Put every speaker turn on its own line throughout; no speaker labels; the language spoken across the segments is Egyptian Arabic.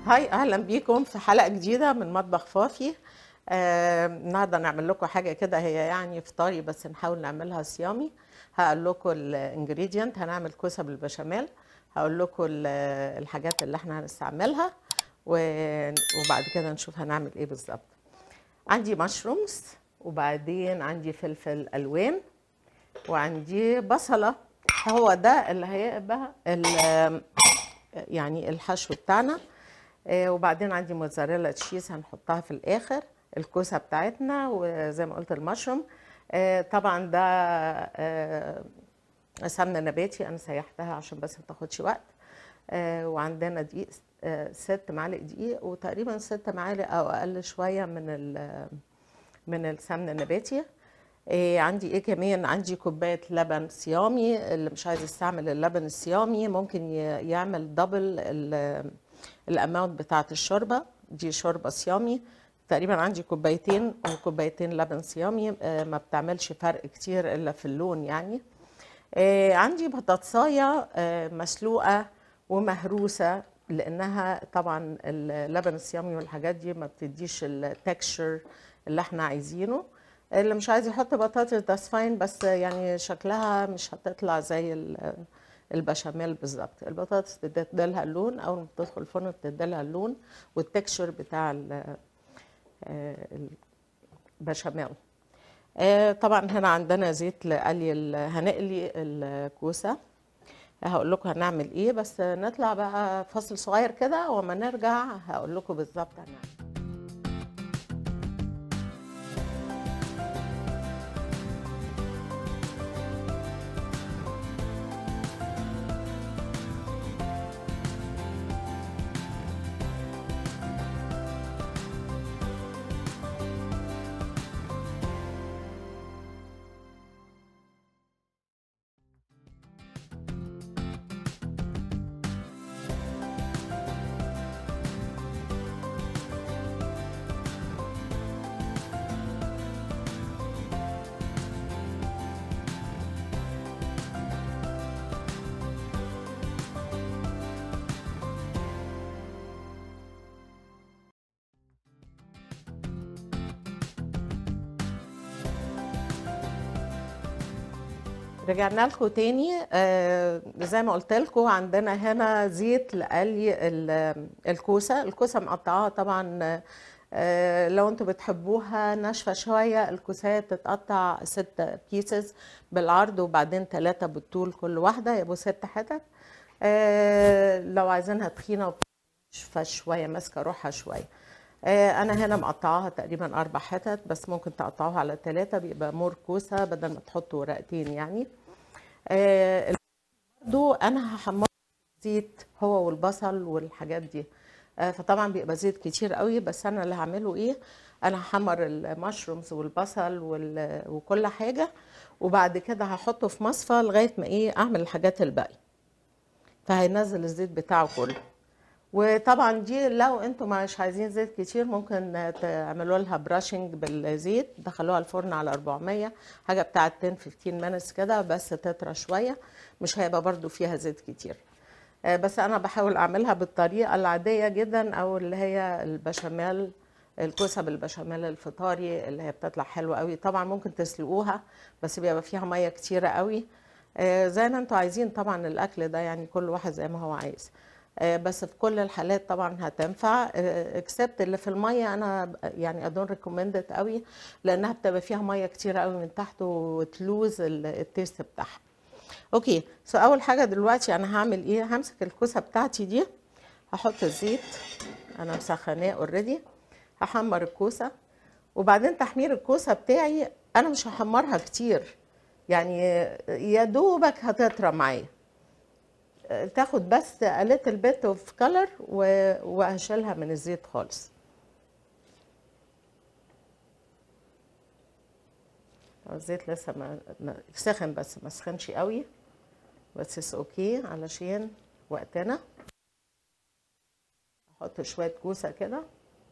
هاي اهلا بيكم في حلقه جديده من مطبخ فافي آه، النهارده نعمل لكم حاجه كده هي يعني فطاري بس نحاول نعملها صيامي هقول لكم الانجريدينت هنعمل كوسه بالبشاميل هقول لكم ال- الحاجات اللي احنا هنستعملها و- وبعد كده نشوف هنعمل ايه بالظبط عندي مشرومز وبعدين عندي فلفل الوان وعندي بصله هو ده اللي هيبقى ال- يعني الحشو بتاعنا آه، وبعدين عندي موتزاريلا تشيز هنحطها في الاخر الكوسه بتاعتنا وزي ما قلت المشروم آه، طبعا ده آه، سمنه نباتي انا سيحتها عشان بس ما تاخدش وقت آه، وعندنا دقيق آه، ست معالق دقيق وتقريبا ست معالق او اقل شويه من ال- من السمن النباتي إيه عندي ايه كمان عندي كوبايه لبن صيامي اللي مش عايز يستعمل اللبن الصيامي ممكن ي- يعمل دبل الاماونت بتاعه الشوربه دي شوربه صيامي تقريبا عندي كوبايتين وكوبايتين لبن صيامي آه، ما بتعملش فرق كتير الا في اللون يعني آه، عندي بطاطسايه آه، مسلوقه ومهروسه لانها طبعا اللبن الصيامي والحاجات دي ما بتديش التكشر اللي احنا عايزينه اللي مش عايز يحط بطاطس ده فاين بس يعني شكلها مش هتطلع زي ال- البشاميل بالظبط البطاطس بتديلها اللون اول ما بتدخل الفرن بتديلها اللون والتكشر بتاع ال- آه، البشاميل آه، طبعا هنا عندنا زيت لقلي ال- هنقلي الكوسه هقول لكم هنعمل ايه بس نطلع بقى فاصل صغير كده وما نرجع هقول لكم بالظبط هنعمل رجعنا لكم تاني آه زي ما قلت لكم عندنا هنا زيت لقلي ال- الكوسه الكوسه مقطعاها طبعا آه لو انتوا بتحبوها ناشفه شويه الكوسات تتقطع ست بيسز بالعرض وبعدين ثلاثه بالطول كل واحده يبقوا ست حتت آه لو عايزينها تخينه ناشفه شويه ماسكه روحها شويه آه، انا هنا مقطعاها تقريبا اربع حتت بس ممكن تقطعوها على ثلاثه بيبقى مور كوسه بدل ما تحطوا ورقتين يعني آه، برضو انا هحمر زيت هو والبصل والحاجات دي آه، فطبعا بيبقى زيت كتير قوي بس انا اللي هعمله ايه انا هحمر المشرومز والبصل وال- وكل حاجه وبعد كده هحطه في مصفى لغايه ما ايه اعمل الحاجات الباقيه فهينزل الزيت بتاعه كله وطبعا دي لو انتم مش عايزين زيت كتير ممكن تعملوا لها براشنج بالزيت دخلوها الفرن على 400 حاجه بتاعت 10 15 minutes كده بس تطرى شويه مش هيبقى برضو فيها زيت كتير آه، بس انا بحاول اعملها بالطريقه العاديه جدا او اللي هي البشاميل الكوسه بالبشاميل الفطاري اللي هي بتطلع حلوه قوي طبعا ممكن تسلقوها بس بيبقى فيها ميه كتيره قوي آه، زي ما انتوا عايزين طبعا الاكل ده يعني كل واحد زي ما هو عايز آه، بس في كل الحالات طبعا هتنفع اكسبت اللي في الميه انا ب- يعني ادون ريكومندد قوي لانها بتبقى فيها ميه كتيره قوي من تحت وتلوز ال- التيست بتاعها اوكي سو اول حاجه دلوقتي انا هعمل ايه همسك الكوسه بتاعتي دي هحط الزيت انا مسخناه اوريدي هحمر الكوسه وبعدين تحمير الكوسه بتاعي انا مش هحمرها كتير يعني يا دوبك هتطرى معايا تاخد بس a little bit of color و- وهشيلها من الزيت خالص الزيت لسه ما ما- سخن بس ما سخنش قوي بس اتس اوكي علشان وقتنا احط شويه كوسه كده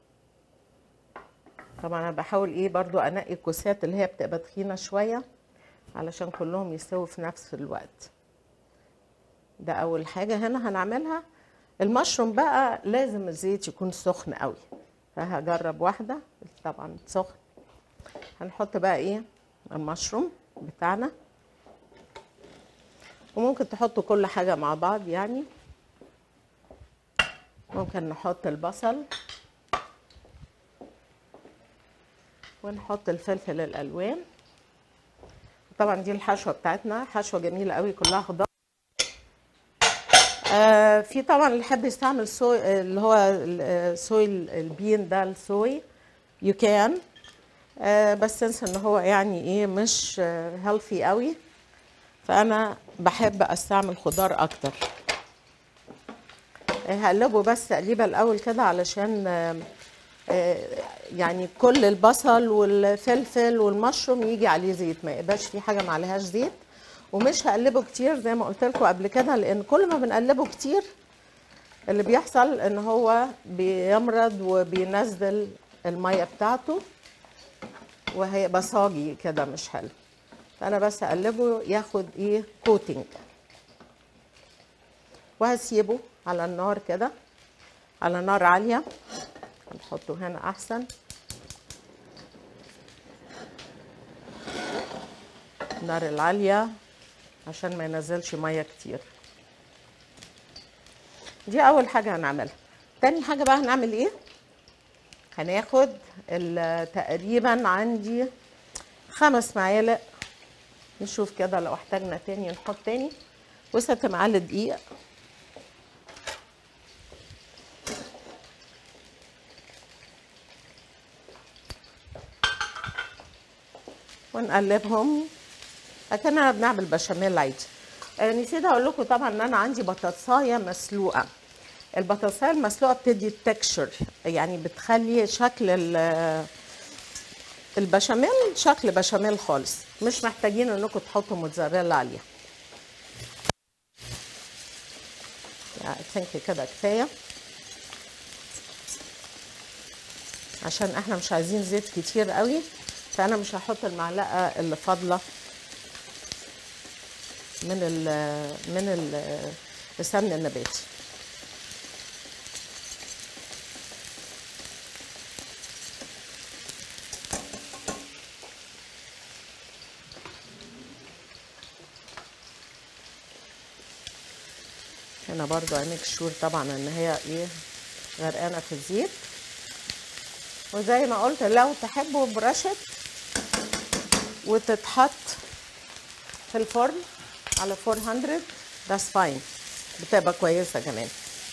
طبعا انا بحاول ايه برضو انقي الكوسات اللي هي بتبقى تخينه شويه علشان كلهم يستووا في نفس الوقت ده اول حاجه هنا هنعملها المشروم بقى لازم الزيت يكون سخن قوي فهجرب واحدة طبعا سخن هنحط بقى ايه المشروم بتاعنا وممكن تحطوا كل حاجة مع بعض يعني ممكن نحط البصل ونحط الفلفل الالوان طبعا دي الحشوه بتاعتنا حشوه جميله قوي كلها خضار آه في طبعا اللي يحب يستعمل صوي اللي هو الصوي البين ده الصوي يو كان آه بس انسى ان هو يعني ايه مش هيلثي قوي فانا بحب استعمل خضار اكتر هقلبه بس تقليبه الاول كده علشان آه، يعني كل البصل والفلفل والمشروم يجي عليه زيت ما يبقاش في حاجه ما عليهاش زيت ومش هقلبه كتير زي ما قلت لكم قبل كده لان كل ما بنقلبه كتير اللي بيحصل ان هو بيمرض وبينزل الميه بتاعته وهيبقى صاجي كده مش حلو فانا بس اقلبه ياخد ايه كوتنج وهسيبه على النار كده على نار عاليه نحطه هنا احسن النار العاليه عشان ما ينزلش ميه كتير دي اول حاجه هنعملها تاني حاجه بقى هنعمل ايه هناخد ال- تقريبا عندي خمس معالق نشوف كده لو احتاجنا تاني نحط تاني وست معالق دقيق ونقلبهم اكننا بنعمل بشاميل عادي آه، نسيت اقول لكم طبعا ان انا عندي بطاطسايه مسلوقه البطاطسايه المسلوقه بتدي التكشر يعني بتخلي شكل ال- البشاميل شكل بشاميل خالص مش محتاجين انكم تحطوا موتزاريلا عليها يعني ثينك كده كفايه عشان احنا مش عايزين زيت كتير قوي فانا مش هحط المعلقه اللي فاضله من ال من ال السمن النباتي هنا برضو عينيك شور طبعا ان هي ايه غرقانه في الزيت وزي ما قلت لو تحبوا برشت وتتحط في الفرن على 400 that's fine بتبقى كويسة كمان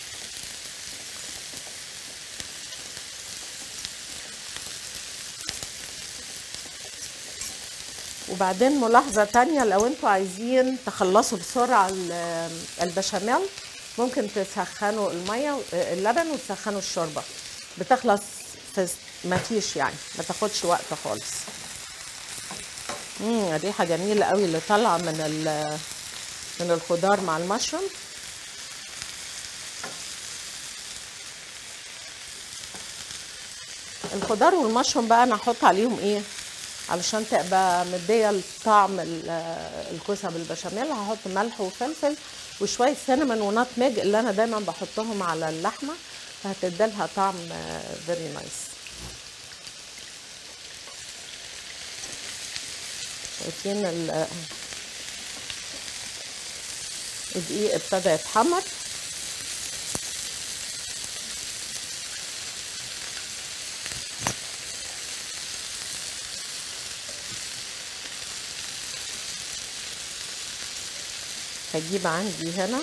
وبعدين ملاحظة تانية لو انتوا عايزين تخلصوا بسرعة ال- البشاميل ممكن تسخنوا المية اللبن وتسخنوا الشوربة بتخلص في ما فيش يعني ما تاخدش وقت خالص امم ريحة جميلة قوي اللي طالعة من ال- من الخضار مع المشروم الخضار والمشروم بقى انا هحط عليهم ايه علشان تبقى مديه الطعم ال- الكوسه بالبشاميل هحط ملح وفلفل وشويه سينامون وناتميج اللي انا دايما بحطهم على اللحمه فهتديلها طعم فيري نايس شايفين ال- الدقيق ابتدى يتحمر هجيب عندي هنا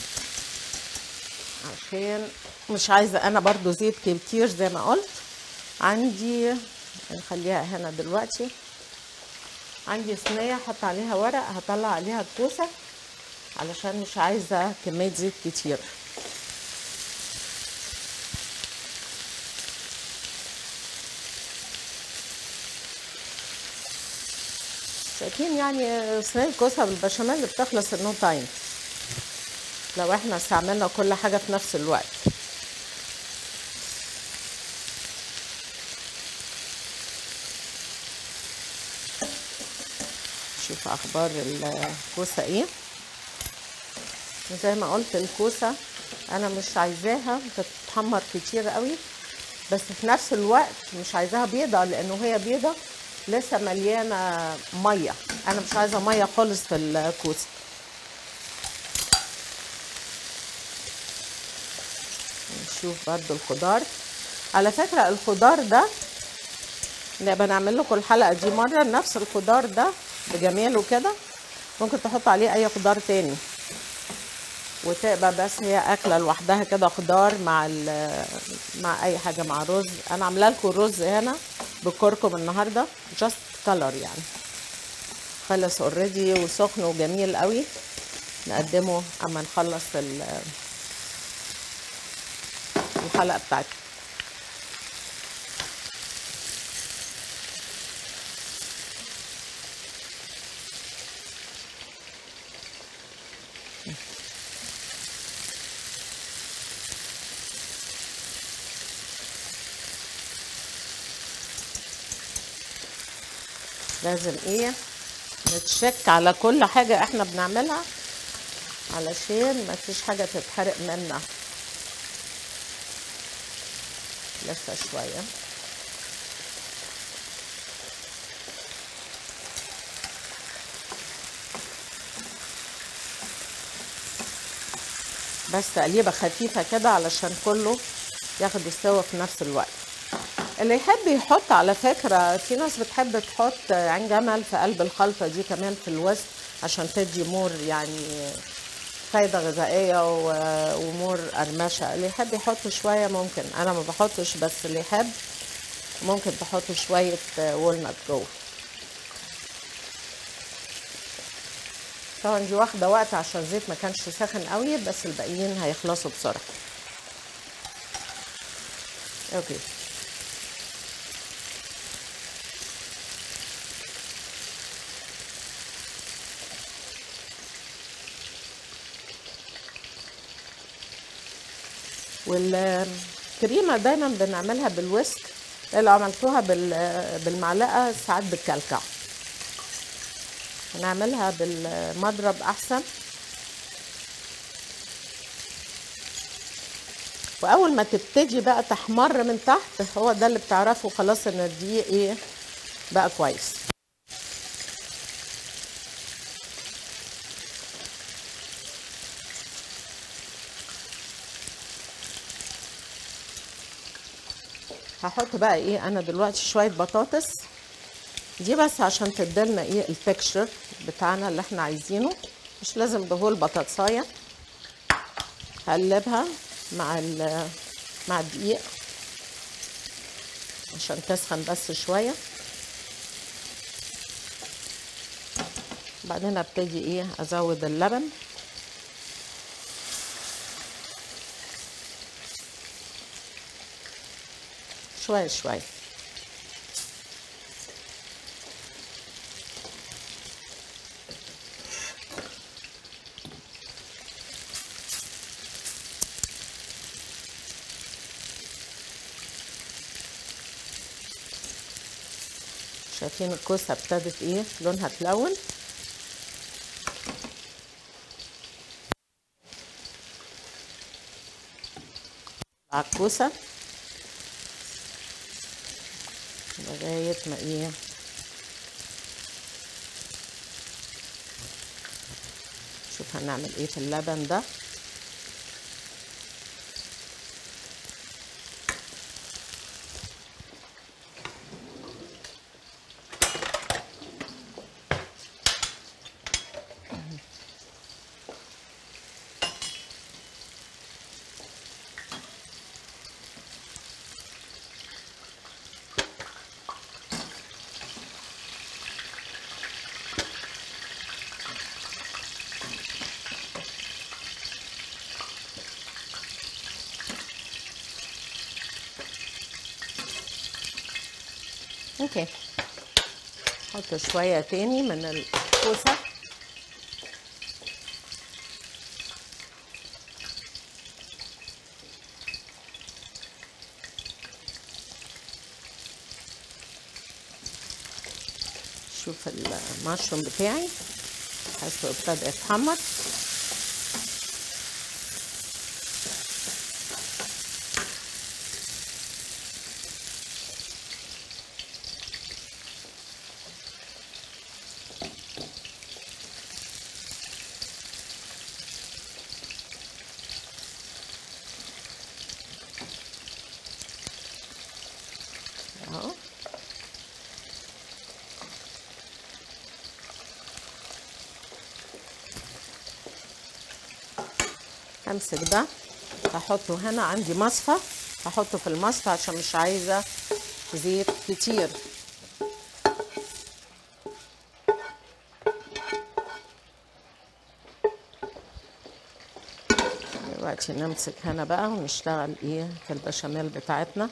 عشان مش عايزه انا برضو زيت كتير زي ما قلت عندي نخليها هنا دلوقتي عندي صينيه احط عليها ورق هطلع عليها الكوسه علشان مش عايزه كميه زيت كتير شايفين يعني صينيه الكوسه بالبشاميل بتخلص النو تايم لو احنا استعملنا كل حاجه في نفس الوقت شوف اخبار الكوسه ايه زي ما قلت الكوسه انا مش عايزاها تتحمر كتير قوي بس في نفس الوقت مش عايزاها بيضة لانه هي بيضة لسه مليانة مية انا مش عايزة مية خالص في الكوسة نشوف برضو الخضار على فكرة الخضار ده نبقى نعمل لكم الحلقة دي مرة نفس الخضار ده بجماله كده ممكن تحط عليه اي خضار تاني وتبقى بس هي اكله لوحدها كده خضار مع مع اي حاجه مع رز انا عامله لكم الرز هنا بكركم النهارده جاست كلر يعني خلص اوريدي وسخن وجميل قوي نقدمه اما نخلص الحلقه بتاعتنا لازم ايه نتشك على كل حاجة احنا بنعملها علشان ما فيش حاجة تتحرق منا لسه شوية بس تقليبة خفيفة كده علشان كله ياخد السوا في نفس الوقت اللي يحب يحط على فكرة في ناس بتحب تحط عين جمل في قلب الخلطة دي كمان في الوسط عشان تدي مور يعني فايدة غذائية ومور قرمشة اللي يحب يحط شوية ممكن أنا ما بحطش بس اللي يحب ممكن تحط شوية وولنت جوه طبعا دي واخدة وقت عشان الزيت ما كانش ساخن قوي بس الباقيين هيخلصوا بسرعة اوكي والكريمة دايما بنعملها بالويسك لو عملتوها بالمعلقة ساعات بتكلكع نعملها بالمضرب أحسن وأول ما تبتدي بقى تحمر من تحت هو ده اللي بتعرفوا خلاص إن الدقيق إيه بقى كويس هحط بقى ايه انا دلوقتي شويه بطاطس دي بس عشان تديلنا ايه التكشر بتاعنا اللي احنا عايزينه مش لازم دهول بطاطسايه هقلبها مع مع الدقيق عشان تسخن بس شويه بعدين ابتدي ايه ازود اللبن شوية شوية شايفين الكوسة ابتدت ايه لونها تلون على الكوسه لغاية ما ايه شوف هنعمل ايه في اللبن ده اوكي حط شوية تاني من الكوسة شوف المشروم بتاعي حاسه ابتدى يتحمر همسك ده هحطه هنا عندي مصفى هحطه في المصفى عشان مش عايزه زيت كتير دلوقتي نمسك هنا بقى ونشتغل ايه في البشاميل بتاعتنا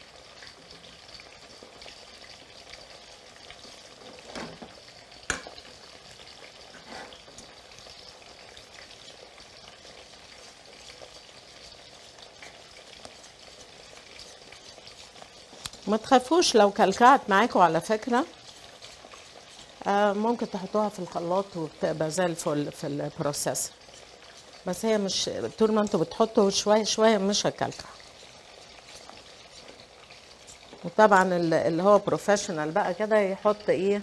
ما تخافوش لو كلكعت معاكم على فكرة آه ممكن تحطوها في الخلاط وبتبقى زي الفل في البروسيسور بس هي مش طول ما انتوا بتحطوا شوية شوية مش هتكلكع وطبعا اللي هو بروفيشنال بقى كده يحط ايه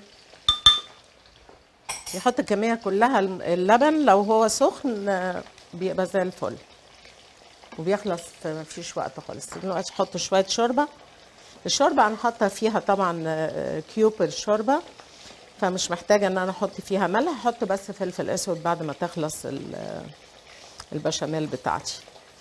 يحط الكمية كلها اللبن لو هو سخن آه، بيبقى زي الفل وبيخلص في مفيش وقت خالص دلوقتي احط شوية شوربة الشوربة انا حاطة فيها طبعا آه، كيوب الشوربة فمش محتاجة ان انا احط فيها ملح احط بس فلفل اسود بعد ما تخلص ال- آه، البشاميل بتاعتي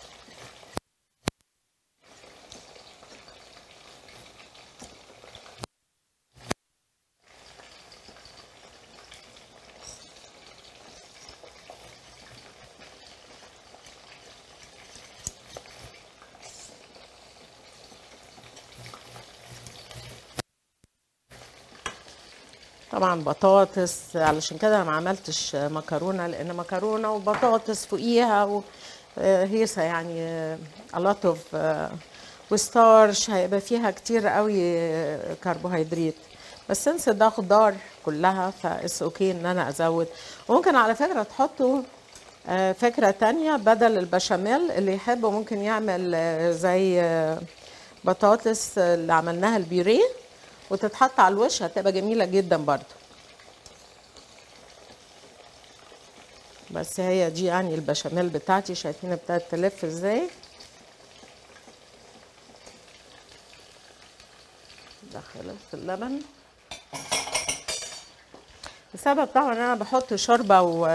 طبعا بطاطس علشان كده انا ما عملتش مكرونه لان مكرونه وبطاطس فوقيها و- آه، هيصه يعني آه، a lot of آه، وستارش هيبقى فيها كتير قوي آه، كربوهيدرات بس سنس ده خضار كلها فاس اوكي ان انا ازود وممكن على فكره تحطوا آه، فكره تانية بدل البشاميل اللي يحب ممكن يعمل آه، زي آه، بطاطس اللي عملناها البيوريه وتتحط على الوش هتبقى جميلة جدا برضو بس هي دي يعني البشاميل بتاعتي شايفين ابتدت تلف ازاي دخلت في اللبن السبب طبعا انا بحط شوربة و...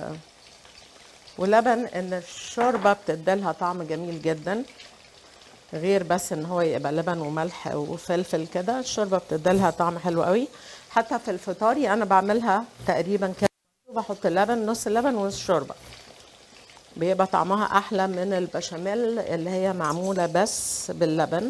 ولبن ان الشوربة بتديلها طعم جميل جدا غير بس ان هو يبقى لبن وملح وفلفل كده الشوربه بتديلها طعم حلو قوي حتى في الفطاري انا بعملها تقريبا كده بحط اللبن نص اللبن ونص شوربه بيبقى طعمها احلى من البشاميل اللي هي معموله بس باللبن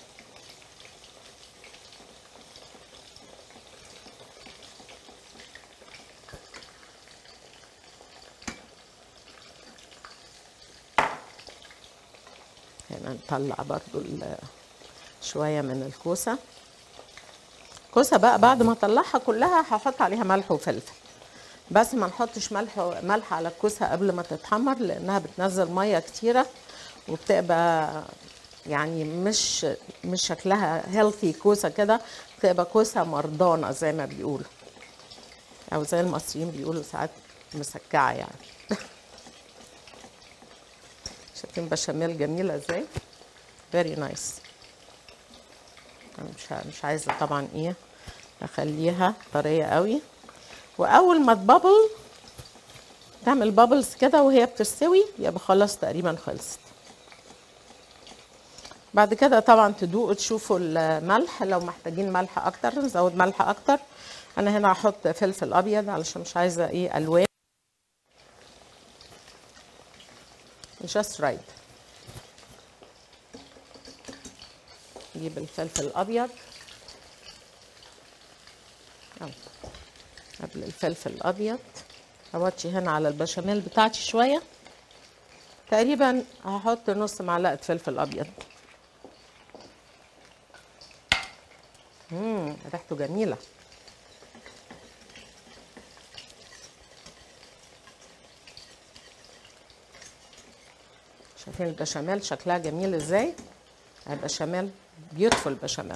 هنا نطلع برضو ال- شوية من الكوسة الكوسة بقى بعد ما اطلعها كلها هحط عليها ملح وفلفل بس ما نحطش ملح ملح على الكوسة قبل ما تتحمر لانها بتنزل مية كتيرة وبتبقى يعني مش مش شكلها هيلثي كوسة كده بتبقى كوسة مرضانة زي ما بيقولوا او زي المصريين بيقولوا ساعات مسكعة يعني شايفين بشاميل جميلة ازاي فيري نايس انا مش ع- مش عايزة طبعا ايه اخليها طرية قوي واول ما تبابل تعمل بابلز كده وهي بتستوي يبقى خلاص تقريبا خلصت بعد كده طبعا تدوقوا تشوفوا الملح لو محتاجين ملح اكتر نزود ملح اكتر انا هنا هحط فلفل ابيض علشان مش عايزه ايه الوان just right نجيب الفلفل الابيض أهو. قبل الفلفل الابيض اوطي هنا على البشاميل بتاعتي شويه تقريبا هحط نص معلقه فلفل ابيض امم ريحته جميله شايفين البشاميل شكلها جميل ازاي البشاميل بيوتفول بشاميل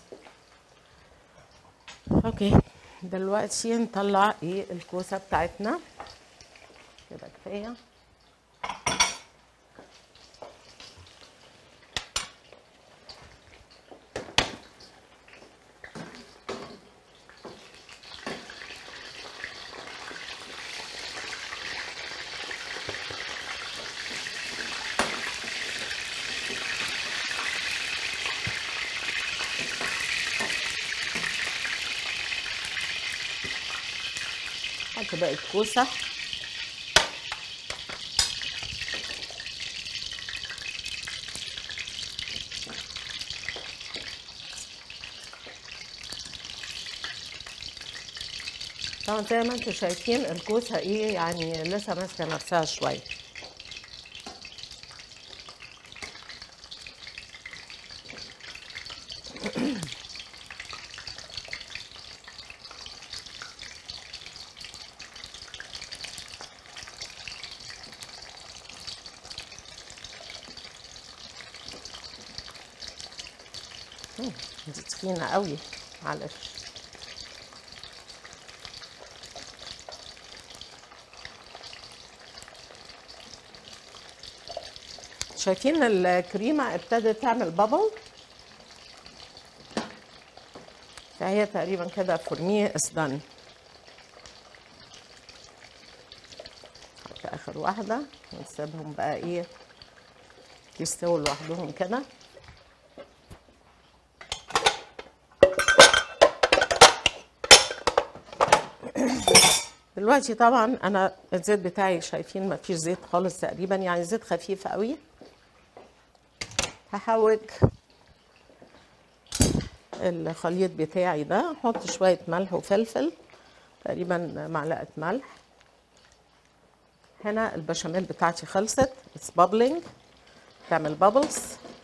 اوكي دلوقتي نطلع ايه الكوسه بتاعتنا كده كفايه بص بقت كوسه طبعا زي ما انتم شايفين الكوسه ايه يعني لسه ماسكه نفسها شويه مم، دي تخينه قوي معلش شايفين الكريمة ابتدت تعمل بابل فهي تقريبا كده for me is done نحط اخر واحدة ونسيبهم بقى ايه يستووا لوحدهم كده دلوقتي طبعا انا الزيت بتاعي شايفين ما فيش زيت خالص تقريبا يعني زيت خفيف قوي هحوج الخليط بتاعي ده احط شويه ملح وفلفل تقريبا معلقه ملح هنا البشاميل بتاعتي خلصت اتس بابلينج تعمل بابلز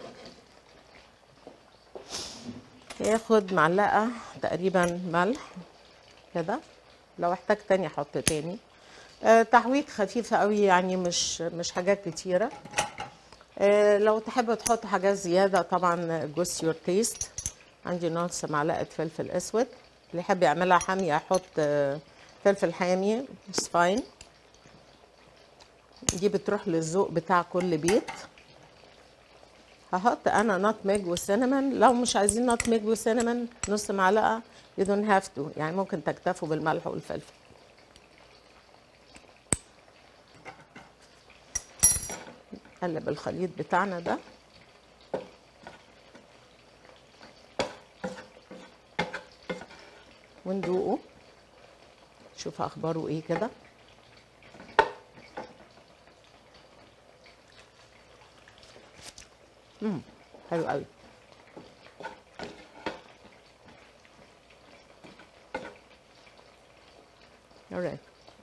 ياخد معلقه تقريبا ملح كده لو احتاج تاني احط تاني آه تحويج خفيفه قوي يعني مش مش حاجات كتيره آه لو تحبوا تحطوا حاجات زياده طبعا جوز يور تيست عندي نص معلقه فلفل اسود اللي يحب يعملها حاميه يحط آه فلفل حامي اتس فاين دي بتروح للذوق بتاع كل بيت هحط انا نوتميج وسينامون لو مش عايزين نوتميج وسينامون نص معلقه you don't have to يعني ممكن تكتفوا بالملح والفلفل قلب الخليط بتاعنا ده وندوقه شوف اخباره ايه كده امم حلو قوي alright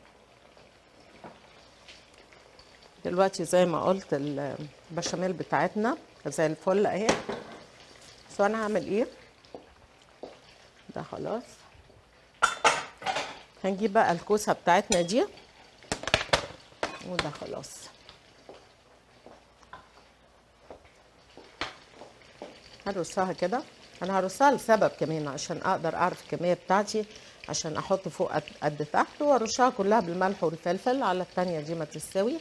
دلوقتي زي ما قلت البشاميل بتاعتنا زي الفل اهي بس انا هعمل ايه ده خلاص هنجيب بقى الكوسه بتاعتنا دي وده خلاص هرصها كده انا هرصها لسبب كمان عشان اقدر اعرف الكميه بتاعتي عشان احط فوق قد, قد تحت وارشها كلها بالملح والفلفل على التانية دي ما تستوي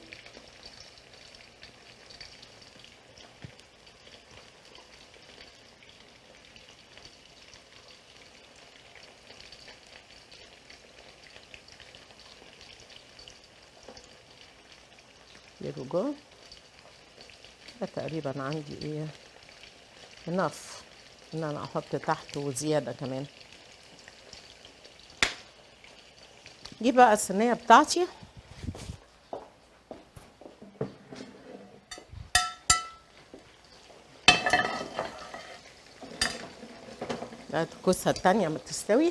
جو ده تقريبا عندي ايه enough ان انا احط تحت وزياده كمان دي بقى الصينيه بتاعتي الكوسه التانية ما تستوي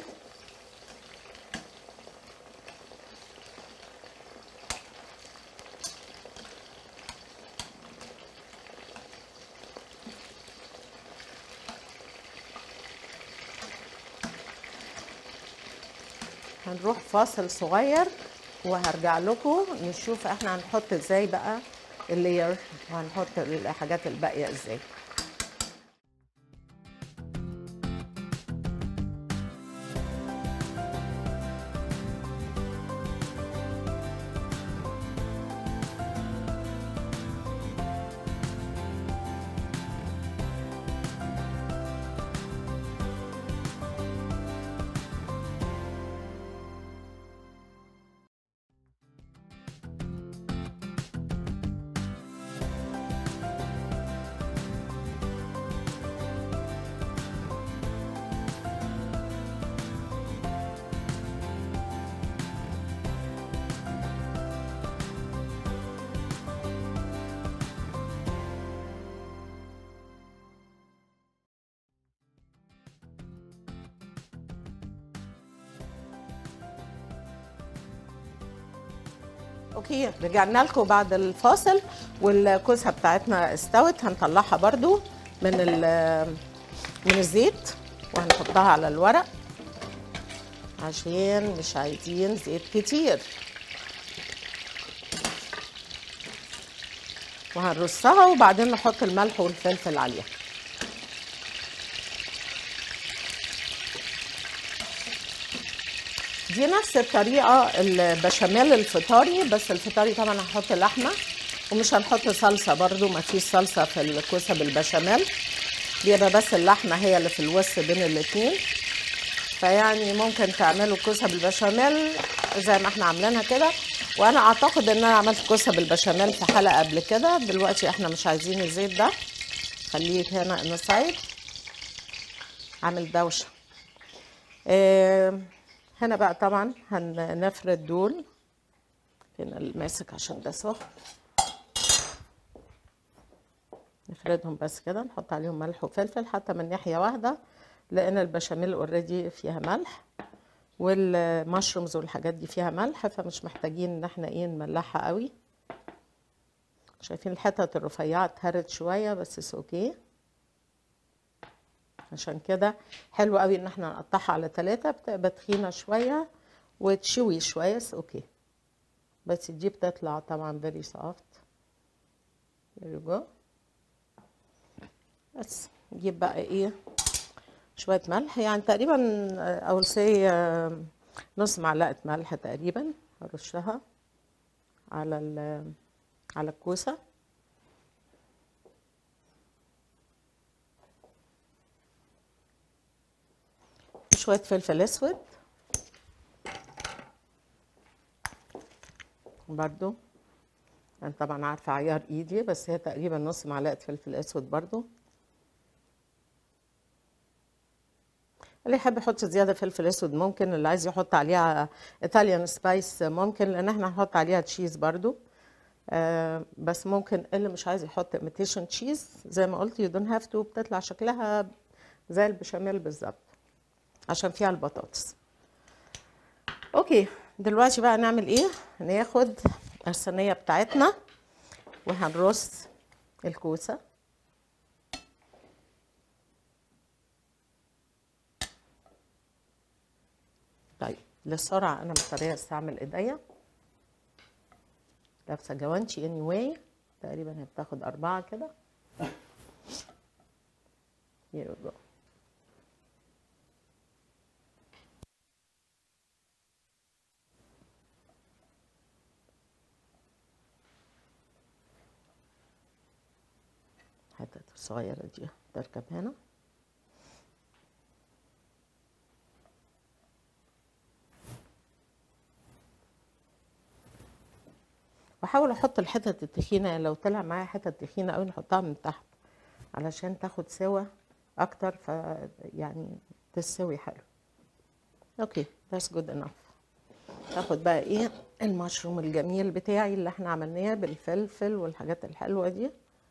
هنروح فاصل صغير وهرجع لكم نشوف احنا هنحط ازاي بقى اللير وهنحط الحاجات الباقيه ازاي اوكي رجعنا لكم بعد الفاصل والكوسه بتاعتنا استوت هنطلعها برضو من ال- من الزيت وهنحطها على الورق عشان مش عايزين زيت كتير وهنرصها وبعدين نحط الملح والفلفل عليها دي نفس الطريقة البشاميل الفطاري بس الفطاري طبعا هنحط لحمة ومش هنحط صلصة برضو ما فيش صلصة في الكوسة بالبشاميل بيبقى بس اللحمة هي اللي في الوسط بين الاتنين فيعني ممكن تعملوا كوسة بالبشاميل زي ما احنا عاملينها كده وانا اعتقد ان انا عملت كوسة بالبشاميل في حلقة قبل كده دلوقتي احنا مش عايزين الزيت ده خليه هنا انسايد عامل دوشة اه هنا بقى طبعا هنفرد دول هنا الماسك عشان ده سخن نفردهم بس كده نحط عليهم ملح وفلفل حتى من ناحية واحدة لأن البشاميل اوريدي فيها ملح والمشرومز والحاجات دي فيها ملح فمش محتاجين ان احنا ايه نملحها قوي شايفين الحتت الرفيعة اتهرت شوية بس اتس اوكي عشان كده حلو قوي ان احنا نقطعها على ثلاثة بتبقى تخينة شوية وتشوي شوية بس اوكي بس دي بتطلع طبعا very soft here you go بس نجيب بقى ايه شوية ملح يعني تقريبا او سي نص معلقة ملح تقريبا هرشها على على الكوسة شوية فلفل اسود برضو انا طبعا عارفة عيار ايدي بس هي تقريبا نص معلقة فلفل اسود برضو اللي يحب يحط زيادة فلفل اسود ممكن اللي عايز يحط عليها ايطاليان سبايس ممكن لان احنا هنحط عليها تشيز برضو آه بس ممكن اللي مش عايز يحط imitation تشيز زي ما قلت you don't have to بتطلع شكلها زي البشاميل بالظبط عشان فيها البطاطس اوكي دلوقتي بقى نعمل ايه ناخد الصينيه بتاعتنا وهنرص الكوسه طيب للسرعه انا مضطريه استعمل ايديا لابسه جوانتي اني واي تقريبا هي بتاخد اربعه كده here we go الحتت الصغيرة دي تركب هنا واحاول احط الحتت التخينة لو طلع معايا حتت تخينة قوي نحطها من تحت علشان تاخد سوا اكتر ف يعني تستوي حلو اوكي that's good enough تاخد بقى ايه المشروم الجميل بتاعي اللي احنا عملناه بالفلفل والحاجات الحلوة دي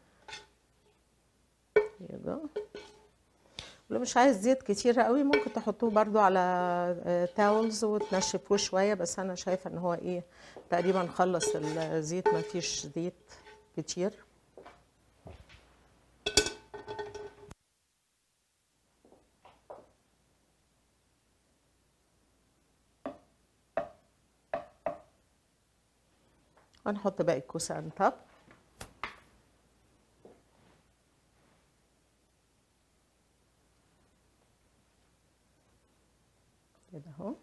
يبقى لو مش عايز زيت كتير قوي ممكن تحطوه برضو على تاولز وتنشفوه شوية بس انا شايفة ان هو ايه تقريبا خلص الزيت ما فيش زيت كتير هنحط باقي الكوسة on top كده اهو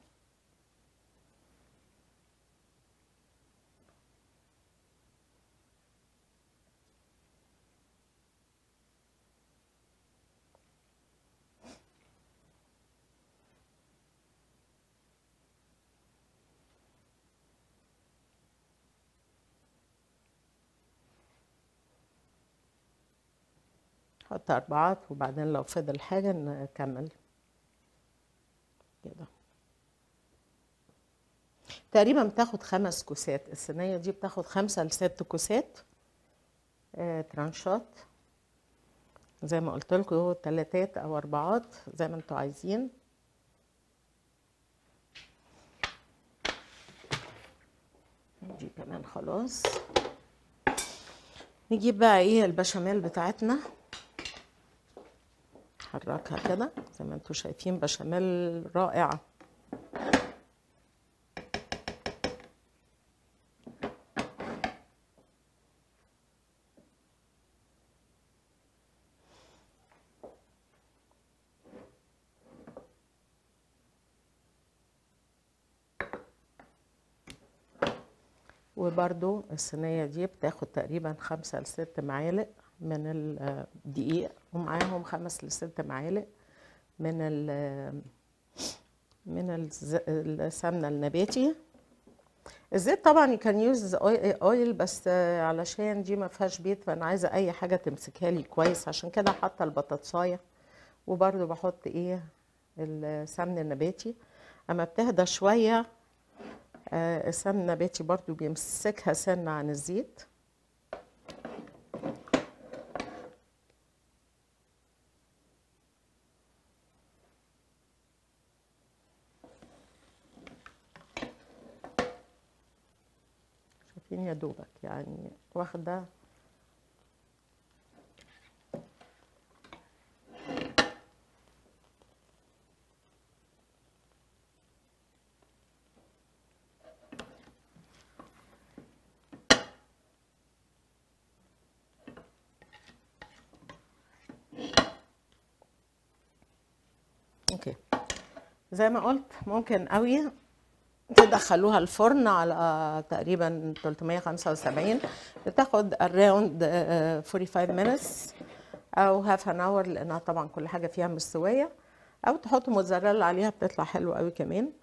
نحط أربعات وبعدين لو فضل حاجة نكمل كده تقريبا بتاخد خمس كوسات الصينية دي بتاخد خمسة لست كوسات آه ترانشات زي ما قلت لكم تلاتات او اربعات زي ما انتوا عايزين دي كمان خلاص نجيب بقى ايه البشاميل بتاعتنا نحركها كده زي ما انتم شايفين بشاميل رائعه وبرده الصينية دي بتاخد تقريبا خمسة لست معالق من الدقيق ومعاهم خمس لست معالق من ال من الز- السمنة النباتي الزيت طبعا كان يوز اويل بس علشان دي ما فيهاش بيض فانا عايزه اي حاجه تمسكها لي كويس عشان كده حاطه البطاطسايه وبرده بحط ايه السمن النباتي اما بتهدى شويه آه، السمن النباتي برضو بيمسكها سنة عن الزيت شايفين يا دوبك يعني واخدة اوكي زي ما قلت ممكن قوي تدخلوها الفرن على تقريبا 375 بتاخد around آه، 45 minutes او half an hour لانها طبعا كل حاجه فيها مستويه او تحطوا موتزاريلا عليها بتطلع حلوه قوي كمان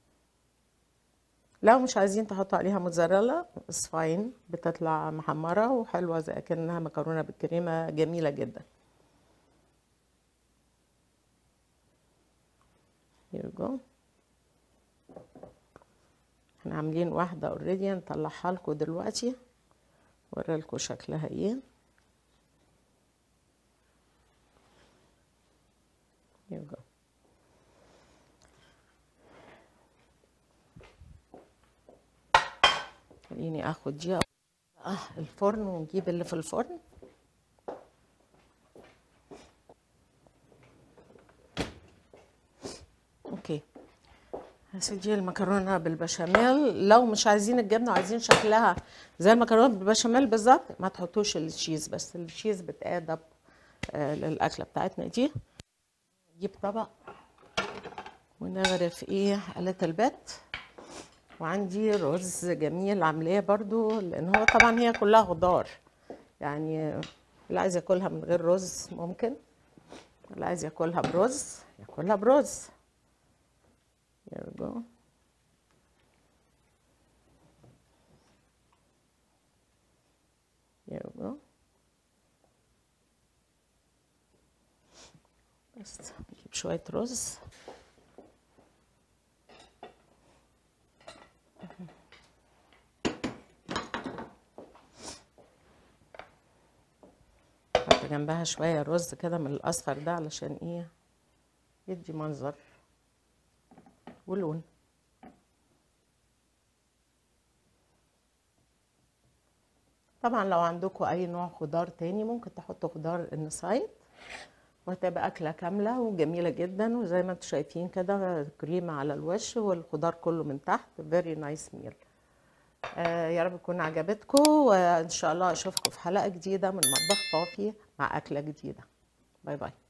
لو مش عايزين تحطوا عليها موتزاريلا اتس فاين بتطلع محمره وحلوه زي كانها مكرونه بالكريمه جميله جدا here we go احنا عاملين واحدة اوريدي نطلعها لكم دلوقتي وريلكم شكلها ايه here we go خليني اخد دي بقى الفرن ونجيب اللي في الفرن اوكي هسيدي المكرونه بالبشاميل لو مش عايزين الجبنه وعايزين شكلها زي المكرونه بالبشاميل بالظبط ما تحطوش التشيز بس التشيز بتادب آه للاكله بتاعتنا دي نجيب طبق ونغرف ايه قلة البت وعندي رز جميل عاملاه برضو لان هو طبعا هي كلها خضار يعني اللي عايز ياكلها من غير رز ممكن اللي عايز ياكلها برز ياكلها برز Here we go. Here we go. بس نجيب شوية رز حط جنبها شوية رز كده من الأصفر ده علشان ايه يدي منظر ولون طبعا لو عندكم اي نوع خضار تاني ممكن تحطوا خضار النسايد وهتبقى اكله كامله وجميله جدا وزي ما انتم شايفين كده كريمه على الوش والخضار كله من تحت فيري نايس ميل يا رب تكون عجبتكم وان شاء الله اشوفكم في حلقه جديده من مطبخ فافي مع اكله جديده باي باي